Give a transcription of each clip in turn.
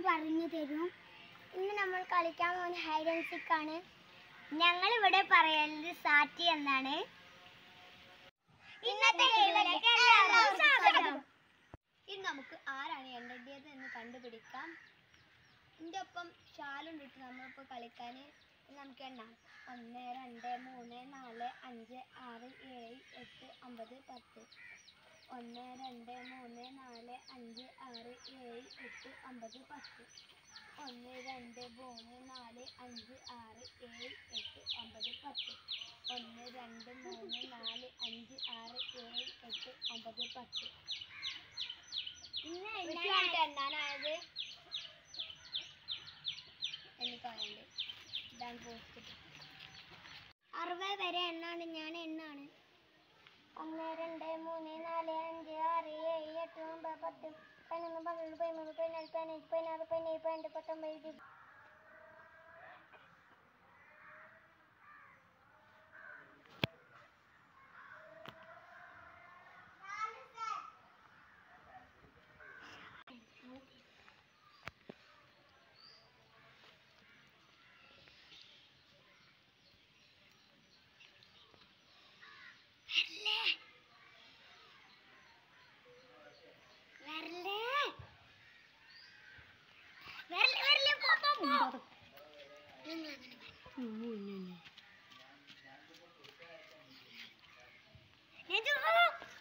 പറഞ്ഞു തരും ഇന്ന് നമ്മൾ കളിക്കാൻ പോകുന്ന ഹൈഡ് ആൻഡ് സിക്ക് ആണ് ഞങ്ങൾ ഇവിടെ പറയുന്നത് സാറ്റി എന്നാണ് ഇന്നത്തെ ഗെയിമിലേക്ക് എല്ലാവർക്കും സ്വാഗതം ഇനി നമുക്ക് ആരാണ് എണ്ണേണ്ടത് എന്ന് കണ്ടുപിടിക്കാം എൻ്റെ ഒപ്പം ഷാലുണ്ടിട്ട് നമ്മളിപ്പോൾ കളിക്കാൻ നമുക്ക് എണ്ണാം ഒന്ന് രണ്ട് മൂന്ന് നാല് അഞ്ച് ആറ് ഏഴ് എട്ട് ഒമ്പത് പത്ത് ഒന്ന് രണ്ട് മൂന്ന് നാല് അഞ്ച് ആറ് ഏഴ് എട്ട് ഒമ്പത് പത്ത് ഒന്ന് രണ്ട് മൂന്ന് നാല് അഞ്ച് ആറ് ഏഴ് എട്ട് ഒമ്പത് പത്ത് ഒന്ന് രണ്ട് മൂന്ന് നാല് അഞ്ച് ആറ് ഏഴ് എട്ട് ഒമ്പത് പത്ത് ഇന്ന് കൃത്യമായിട്ട് എണ്ണാനായത് എനിക്ക് പറയണ്ട് ഇതാണ് പോസ്റ്റ് അറുപത് വരെ എണ്ണാണ് ഞാൻ എണ്ണാണ് ഒന്ന് രണ്ട് മൂന്ന് നാല് അഞ്ച് ആറ് ഏഴ് എട്ട് ഒമ്പത് പത്ത് പതിനൊന്ന് പന്ത്രണ്ട് പതിമൂന്ന് പതിനാല് പതിനഞ്ച് പതിനാറ് പതിനേഴ് പതിനെട്ട് പത്തൊമ്പത് ഇരുപത് വരല്ലേ വരല്ലേ വരല്ലേ പോ പോ പോ നിങ്ങൾ അങ്ങനെ നെജു പോ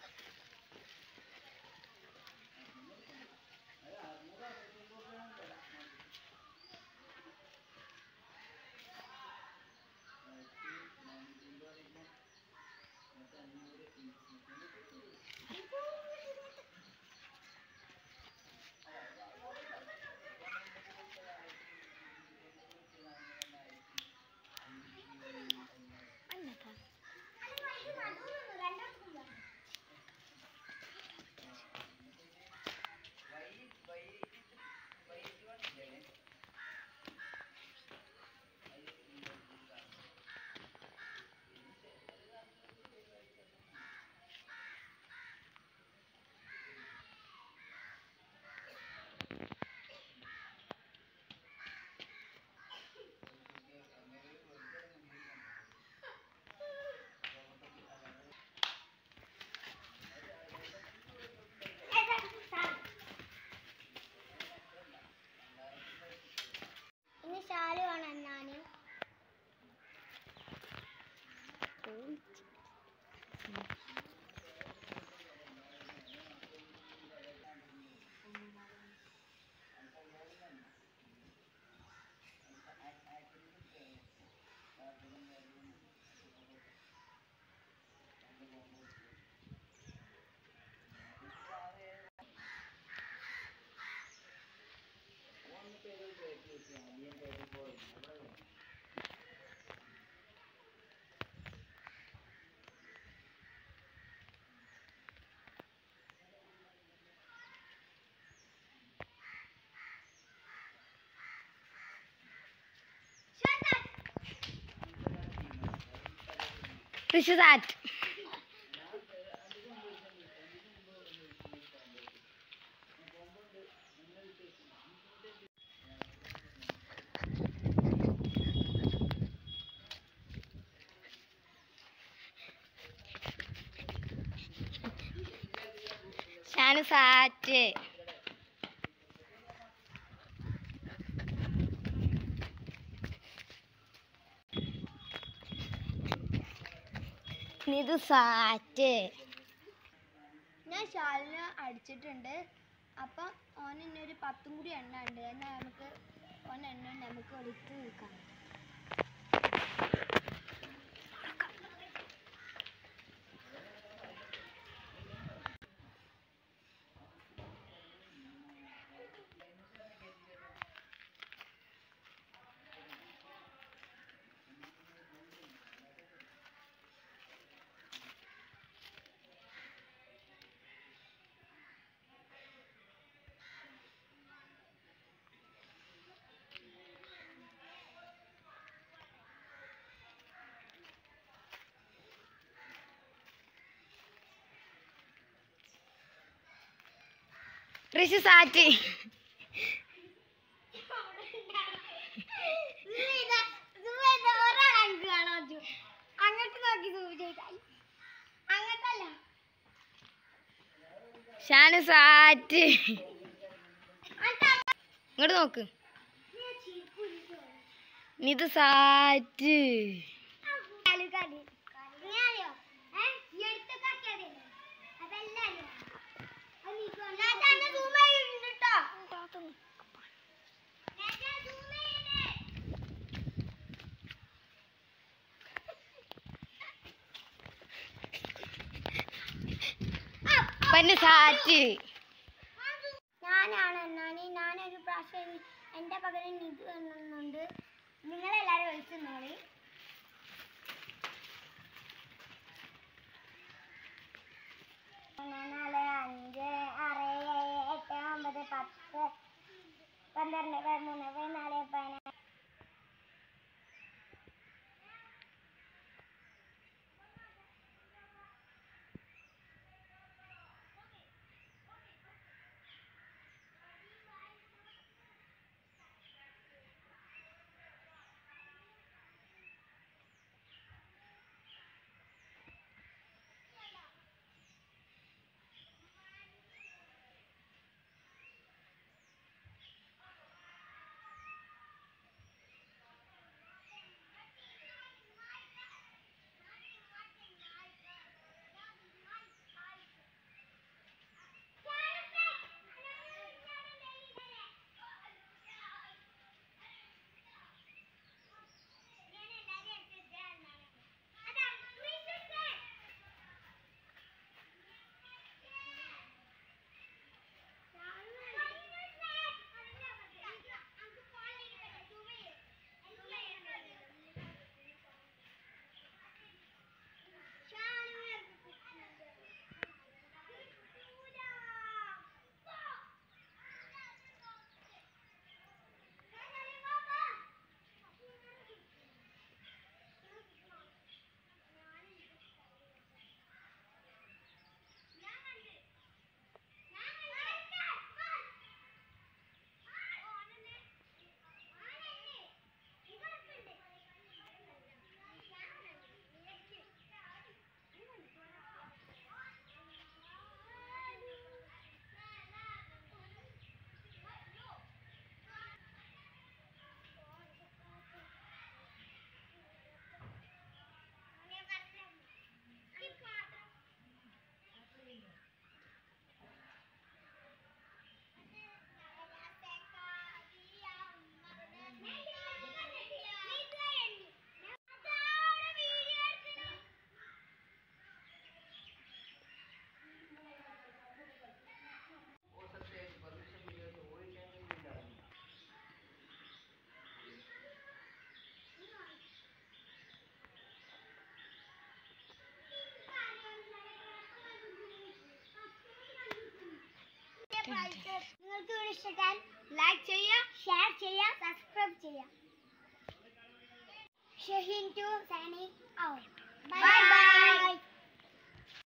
ഇനി ശാലു ആണ് എന്നാണ് ഋഷിതാറ്റ് ഷാനു സാറ്റ് നിതു സാറ്റ് ഞാൻ ഷാലിനെ അടിച്ചിട്ടുണ്ട് അപ്പം ഓൻ ഇനി ഒരു പത്തും കൂടി എണ്ണ ഉണ്ട് എന്നാൽ നമുക്ക് ഓൻ എണ്ണ നമുക്ക് ഒളിച്ച് നിൽക്കാം ഋഷി സാറ്റ് ഞാന് സാറ്റ് ഇങ്ങോട്ട് നോക്ക് ഇത് സാറ്റ് പന്നെ സാറ്റ് ഞാനാണ് എന്നാണ് ഞാനൊരു പ്രാവശ്യം എൻ്റെ പകരം ഇത് എണ്ണുന്നുണ്ട് നിങ്ങളെല്ലാവരും ഒഴിച്ചെന്നോളി മൂന്ന് നാല് അഞ്ച് ആറ് ഏഴ് എട്ട് ഒമ്പത് പത്ത് പന്ത്രണ്ട് പതിമൂന്ന് പതിനാല് പതിനാറ് നിങ്ങൾക്ക് വീഡിയോ ഇഷ്ടപ്പെട്ടാൽ ലൈക്ക് ചെയ്യുക ഷെയർ ചെയ്യുക സബ്സ്ക്രൈബ് ചെയ്യുക Shaheen to signing out bye by